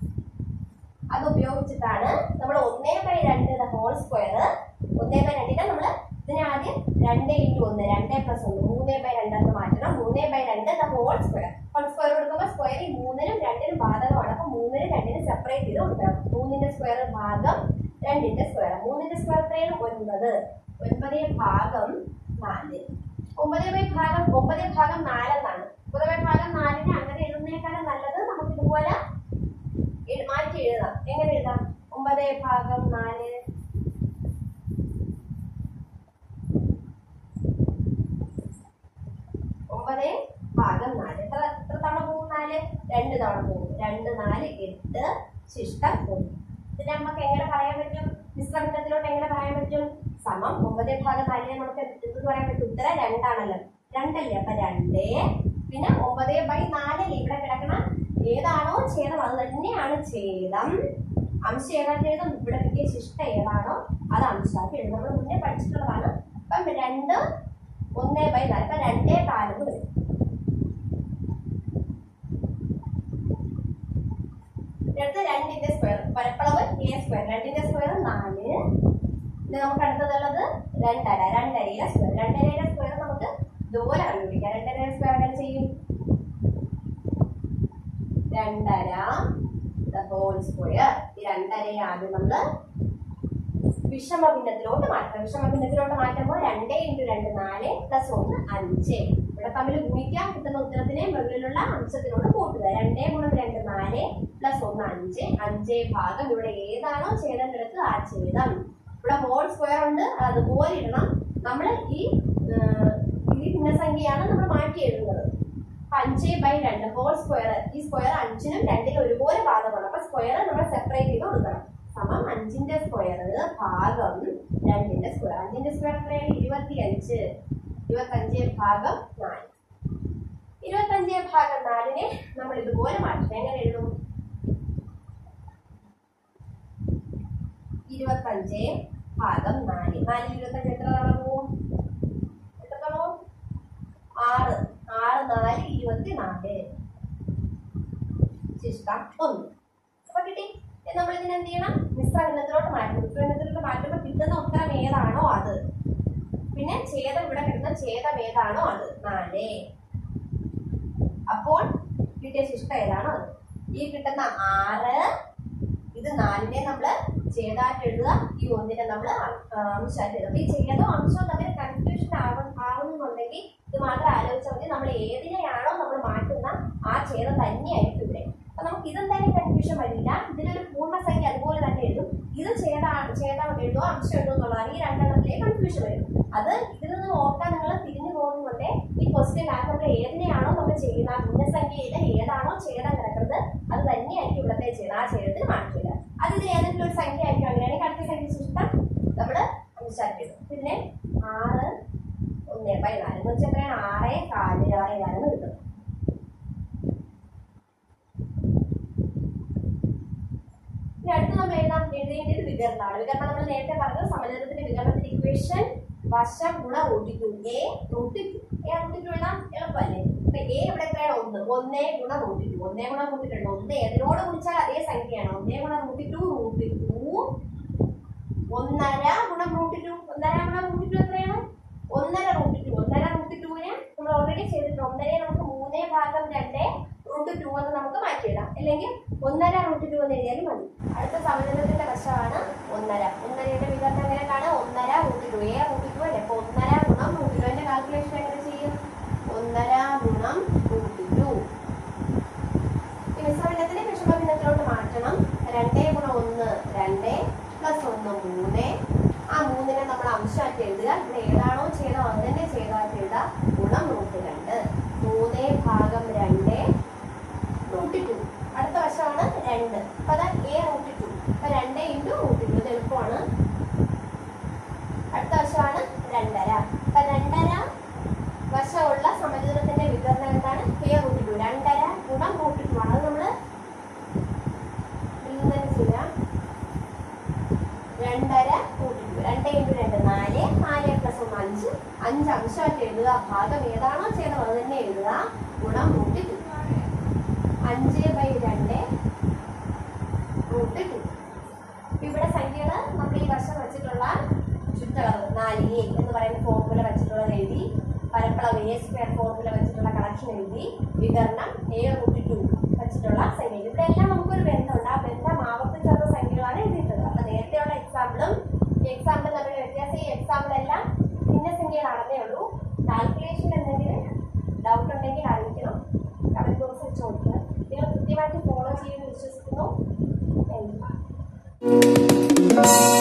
അത് ഉപയോഗിച്ചിട്ടാണ് നമ്മൾ ഒന്നേ ബൈ രണ്ട് ഹോൾ സ്ക്വയർ ഒന്നേ ബൈ രണ്ടിനെ നമ്മൾ ഇതിനെ ആദ്യം രണ്ട് ഇൻറ്റു ഒന്ന് രണ്ടേ പ്ലസ് ഒന്ന് മൂന്നേ ബൈ രണ്ടെന്ന് മാറ്റണം മൂന്നേ ബൈ രണ്ട് ഹോൾ സ്ക്വയർ ഹോൾ സ്ക്വയർ കൊടുക്കുമ്പോൾ സ്ക്വയർ ഈ മൂന്നിനും രണ്ടിനും ബാധകമാണ് അപ്പൊ മൂന്നിനും രണ്ടിനും സെപ്പറേറ്റ് ചെയ്ത് കൊടുക്കണം മൂന്നിന്റെ സ്ക്വയർ ഭാഗം രണ്ടിന്റെ സ്ക്വയർ മൂന്നിന്റെ സ്ക്വയർ എത്രയാണ് ഒൻപത് ഒൻപതേ ഭാഗം നാല് ഒമ്പതേ ബൈ ഭാഗം ഒമ്പതേ ഭാഗം നാലെന്നാണ് ഒമ്പത് ബൈ ഭാഗം നാലിന് അങ്ങനെ എഴുതുന്നതിനേക്കാളും നല്ലത് നമുക്ക് ഇതുപോലെ എഴു- മാറ്റി എഴുതാം എങ്ങനെ എഴുതാം ഒമ്പതേ ഭാഗം നാല് ഒമ്പതേ ഭാഗം നാല് എത്ര എത്ര തവണ പോകും നാല് രണ്ട് തവണ പോകും രണ്ട് നാല് എട്ട് ശിഷ്ടം ഒന്ന് ഇതിനെ നമുക്ക് എങ്ങനെ പറയാൻ പറ്റും മിശ്രമിതത്തിലോട്ട് എങ്ങനെ പറയാൻ പറ്റും സമം ഒമ്പതേ ഭാഗം നാലിനെ നമുക്ക് എന്ത് പറയാൻ പറ്റും ഉത്തരം രണ്ടാണല്ലോ രണ്ടല്ലേ അപ്പൊ രണ്ടേ പിന്നെ ഒമ്പതേ ബൈ നാലല്ലേ ഇവിടെ കിടക്കണ ഏതാണോ ഛേദം അത് തന്നെയാണ് ഛേദം അംശം ഏതാണ്ട് എഴുതും ഇവിടെ കിട്ടിയ ശിഷ്ട ഏതാണോ അത് അംശമാക്കി എഴുതും നമ്മൾ മുന്നേ പഠിച്ചിട്ടുള്ളതാണ് അപ്പം രണ്ട് ഒന്നേ ബൈ നാല് അപ്പൊ രണ്ടേ കാലെന്ന് വരും അടുത്ത രണ്ടിന്റെ സ്ക്വയർ പരപ്പളവ് എ സ്ക്വയർ രണ്ടിന്റെ സ്ക്വയർ നാല് ഇത് നമുക്ക് അടുത്തതുള്ളത് രണ്ടര രണ്ടരയുടെ സ്ക്വയർ രണ്ടരയുടെ സ്ക്വയർ നമുക്ക് ഇതുപോലെ കണ്ടുപിടിക്കാം രണ്ടരയുടെ സ്ക്വയർ എങ്ങനെ ചെയ്യും രണ്ടര ഹോൾ സ്ക്വയർ ഈ രണ്ടരയെ ആദ്യം നമ്മള് വിഷമഭിന്നത്തിലോട്ട് മാറ്റാം വിഷമഭിന്നത്തിലോട്ട് മാറ്റുമ്പോൾ രണ്ടേ ഇൻറ്റു രണ്ട് നാല് പ്ലസ് ഒന്ന് അഞ്ച് ഇവിടെ തമ്മിൽ ഗുണിക്കാൻ കിട്ടുന്ന ഉത്തരത്തിനെ മുകളിലുള്ള അംശത്തിനോട് കൂട്ടുക രണ്ടേ ഗുണം രണ്ട് നാല് പ്ലസ് ഒന്ന് അഞ്ച് അഞ്ചേ ഭാഗം ഇവിടെ ഏതാണോ ഛേദം കിടക്കുക ആ ഛേദം ഇവിടെ ഹോൾ സ്ക്വയർ ഉണ്ട് അത് അതുപോലെ ഇടണം നമ്മൾ ഈ ആ, ഈ ഭിന്നസംഖ്യയാണ് നമ്മൾ മാറ്റി എഴുതുന്നത് അപ്പൊ അഞ്ച് ബൈ രണ്ട് ഹോൾ സ്ക്വയർ ഈ സ്ക്വയർ അഞ്ചിനും രണ്ടിനും ഒരുപോലെ ഭാഗമാണ് അപ്പൊ സ്ക്വയർ നമ്മൾ സെപ്പറേറ്റ് ചെയ്ത് കൊടുക്കണം സമം അഞ്ചിന്റെ സ്ക്വയർ ഭാഗം രണ്ടിന്റെ സ്ക്വയർ അഞ്ചിന്റെ സ്ക്വയർ എത്രയാണ് ഇരുപത്തി അഞ്ച് ഇരുപത്തഞ്ച് ഭാഗം നാല് ഇരുപത്തഞ്ച് ഭാഗം നാലിനെ നമ്മൾ ഇതുപോലെ മാറ്റണം എങ്ങനെ എഴുതും ഇരുപത്തഞ്ച് ഭാഗം നാല് നാല് ഇരുപത്തഞ്ച് എത്ര തവണ പോവും എത്ര തവണ പോവും ആറ് ആറ് നാല് ഇരുപത്തി നാല് ശിഷ്ടം ഒന്ന് അപ്പൊ കിട്ടി നമ്മൾ ഇതിനെ എന്ത് ചെയ്യണം മിശ്ര ഗണത്തിലോട്ട് മാറ്റണം മിശ്ര ഗണത്തിലോട്ട് മാറ്റുമ്പോൾ കിട്ടുന്ന ഉത്തരം ഏതാണോ അത് പിന്നെ ഛേദം ഇവിടെ കിട്ടുന്ന ഛേദം ഏതാണോ അത് നാല് അപ്പോൾ കിട്ടിയ ശിഷ്ടം ഏതാണോ അത് ഈ കിട്ടുന്ന ആറ് ഇത് നാലിനെ നമ്മള് ഛേദായിട്ട് എഴുതുക ഈ ഒന്നിനെ നമ്മൾ അംശമായിട്ട് എഴുതുക അപ്പൊ ഈ ഛേദവും അംശവും തമ്മിൽ കൺഫ്യൂഷൻ ആകും ആകുന്നുണ്ടെങ്കിൽ ഇത് മാത്രം ആലോചിച്ചാൽ മതി നമ്മൾ ഏതിനെയാണോ നമ്മൾ മാറ്റുന്ന ആ ഛേദം തന്നെയായിരിക്കും ഇവിടെ അപ്പൊ നമുക്ക് ഇതെന്തായാലും കൺഫ്യൂഷൻ വരില്ല ഇതിലൊരു പൂർണ്ണസംഖ്യ അതുപോലെ തന്നെ എഴുതും ഇത് ഛേദ ഛേദം എഴുതുമോ അംശം എഴുതുമോ എന്നുള്ളതാണ് ഈ രണ്ടെണ്ണത്തിലേ കൺഫ്യൂഷൻ വരും അത് ഇതിൽ നിന്ന് ഓർക്കാൻ നിങ്ങൾ തിരിഞ്ഞു പോകുന്നുണ്ട് ഈ ക്വസ്റ്റ്യൻ ആ നമ്മൾ ഏതിനെയാണോ നമ്മൾ ചെയ്യുന്ന ആ ഭിന്നസംഖ്യയിലെ ഏതാണോ ഛേദം കിടക്കുന്നത് അത് തന്നെയായിരിക്കും ഇവിടുത്തെ ഛേദം ആ ഛേദത്തിന് മാറ്റില്ല അത് ഇത് ഏതെങ്കിലും ഒരു സംഖ്യ ആയിരിക്കും അങ്ങനെയാണെങ്കിൽ അടുത്ത സംഖ്യ ശിഷ്ടം നമ്മൾ അംശമാക്കി പിന്നെ ആറ് ഒന്ന് ബൈ നാല് എന്ന് വെച്ചാൽ എത്രയാണ് ആറ് കാല് ആറ് കാലെന്ന് കിട്ടും ഇനി അടുത്ത് നമ്മൾ എഴുതാൻ എഴുതേണ്ടത് വികരണമാണ് വികരണം നമ്മൾ നേരത്തെ പറഞ്ഞത് സമചതുരത്തിന്റെ വികരണത്തിന്റെ ഇക്വേഷൻ വശം ഗുണ root two A root two A root two എഴുതാം എളുപ്പമല്ലേ അപ്പൊ എ ഇവിടെ എത്രയാണ് ഒന്ന് ഒന്നേ ഗുണ റൂട്ടി ടു ഒന്നേ ഗുണ റൂട്ടി രണ്ട് ഒന്ന് ഏതിനോട് ഗുണിച്ചാൽ അതേ സംഖ്യയാണ് ഒന്നേ ഗുണ റൂട്ടി ടു റൂട്ടി ടു ഒന്നര ഗുണം റൂട്ടി ടു ഒന്നര ഗുണം റൂട്ടി ടു എത്രയാണ് ഒന്നര റൂട്ടി ടു ഒന്നര റൂട്ടി ടുവിന് നമ്മൾ ഓൾറെഡി ചെയ്തിട്ടുണ്ട് ഒന്നരയെ നമുക്ക് മൂന്നേ ഭാഗം രണ്ട് റൂട്ട് ടു എന്ന് നമുക്ക് മാറ്റിയിടാം അല്ലെങ്കിൽ ഒന്നര റൂട്ട് ടു എന്ന് എഴുതിയാലും മതി അടുത്ത സമചതുരത്തിന്റെ വശമാണ് ഒന്നര ഒന്നരയുടെ വിതരണം എങ്ങനെ കാണാം ഒന്നര root two A root two അല്ലേ അപ്പൊ ഒന്നര ഗുണം റൂട്ട് ടുവിന്റെ കാൽക്കുലേഷൻ എങ്ങനെ ചെയ്യും ഒന്നര ഗുണം റൂട്ട് ടു ഈ മിശ്രഭിന്നത്തിനെ വിഷമഭിന്നത്തിലോട്ട് മാറ്റണം രണ്ടേ ഗുണം ഒന്ന് രണ്ട് പ്ലസ് ഒന്ന് മൂന്ന് ആ മൂന്നിനെ നമ്മൾ അംശമായിട്ട് എഴുതുക ഇവിടെ ഏതാണോ ചെയ്തോ അത് തന്നെ ചെയ്തായിട്ട് എഴുതുക ഗുണം റൂട്ട് രണ്ട് മൂന്ന് ഭാഗം രണ്ട് റൂട്ട് ടു അടുത്ത വശമാണ് രണ്ട് അപ്പൊ അതാ എ റൂട്ട് ടു അപ്പൊ രണ്ട് ഇൻറ്റു റൂട്ട് ടു ഇത് എളുപ്പമാണ് അടുത്ത വശമാണ് രണ്ടര അപ്പൊ രണ്ടര വശമുള്ള സമചതുരത്തിന്റെ വിതരണം എന്താണ് എ റൂട്ട് ടു രണ്ടര ഗുണം റൂട്ട് ടു ആണ് അത് നമ്മള് ഇതിൽ നിന്ന് തന്നെ ചെയ്യാം രണ്ടര റൂട്ട് ടു രണ്ട് ഇൻറ്റു രണ്ട് നാല് നാല് പ്ലസ് ഒന്ന് അഞ്ച് അഞ്ച് അംശമായിട്ട് എഴുതുക ഭാഗം ഏതാണോ ചെയ്തത് അത് തന്നെ എഴുതുക ഗുണം റൂട്ട് ടു അഞ്ച് ബൈ രണ്ട് റൂട്ട് ടു ഇവിടെ സംഖ്യകൾ നമ്മൾ ഈ വശം വെച്ചിട്ടുള്ള ചുറ്റളവ് നാല് എ എന്ന് പറയുന്ന ഫോർമുല വെച്ചിട്ടുള്ളത് എഴുതി പരപ്പളവ് എ സ്ക്വയർ ഫോർമുല വെച്ചിട്ടുള്ള കണക്ഷൻ എഴുതി വിതരണം എ റൂട്ട് ടു വെച്ചിട്ടുള്ള സംഖ്യ ഇവിടെ എല്ലാം നമുക്കൊരു ബന്ധമുണ്ട് ആ ബന്ധം ആവർത്തിച്ചുള്ള സംഖ്യകളാണ് എഴുതിയിട്ടുള്ളത് അപ്പൊ നേരത്തെയുള്ള എക്സാമ്പിളും ഈ എക്സാമ്പിൾ തമ്മിൽ വ്യത്യാസം ഈ എക്സാമ്പിൾ എല്ലാം ഭിന്ന സംഖ്യകളാണെന്നേ ഉള്ളൂ കാൽക്കുലേഷൻ എന്തെങ്കിലും ഡൗട്ട് ഉണ്ടെങ്കിൽ അറിയിക്കണം കമന്റ് ബോക്സിൽ ചോദിക്കുക നിങ്ങൾ കൃത്യമായിട്ട് ഫോളോ ചെയ്യുമെന്ന് വിശ്വസിക്കുന്നു താങ്ക് യു